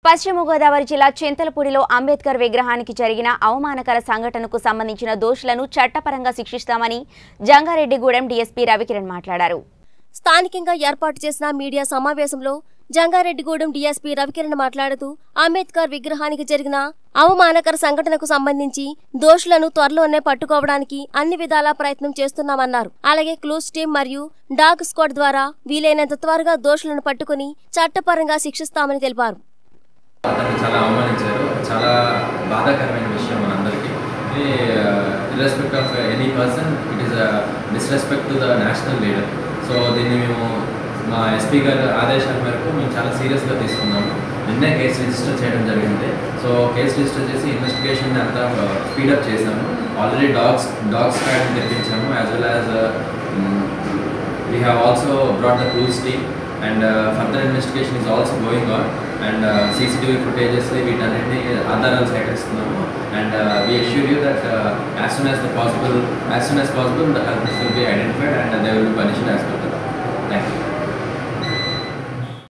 పశ్చిమ గోదావరి జిల్లా చింతలపూడిలో అంబేద్కర్ విగ్రహానికి జరిగిన అవమానకర సంఘటనకు సంబంధించిన దోషులను చట్టపరంగా శిక్షిస్తామని జంగారెడ్డిగూడెం డీఎస్పీ రవికిరణ్ మాట్లాడారు స్థానికంగా ఏర్పాటు చేసిన మీడియా సమావేశంలో జంగారెడ్డిగూడెం డీఎస్పీ రవికిరణ్ మాట్లాడుతూ అంబేద్కర్ విగ్రహానికి జరిగిన అవమానకర సంఘటనకు సంబంధించి దోషులను త్వరలోనే పట్టుకోవడానికి అన్ని విధాలా ప్రయత్నం చేస్తున్నామన్నారు అలాగే క్లూస్ టీం మరియు డాగ్ స్క్వాడ్ ద్వారా వీలైనంత త్వరగా దోషులను పట్టుకుని చట్టపరంగా శిక్షిస్తామని తెలిపారు అతన్ని చాలా అవమానించారు చాలా బాధాకరమైన విషయం మనందరికీ irrespect of any person it is disrespect to the national leader so దీన్ని మేము మా ఎస్పీ గారి ఆదేశాల మేరకు మేము చాలా సీరియస్గా తీసుకున్నాము నిన్నే కేసు రిజిస్టర్ చేయడం జరిగింది సో కేసు రిజిస్టర్ చేసి ఇన్వెస్టిగేషన్ అంతా స్పీడప్ చేశాము ఆల్రెడీ డాగ్స్ డాగ్స్ స్క్వాడ్ తెప్పించాము as well as we have also brought the police team and uh, further investigation is also going on and uh, CCTV footages వీటన్నిటిని ఆధారాలు సేకరిస్తున్నాము and uh, we assure you that uh, as soon as the possible as soon as possible the culprits will be identified and they will be punished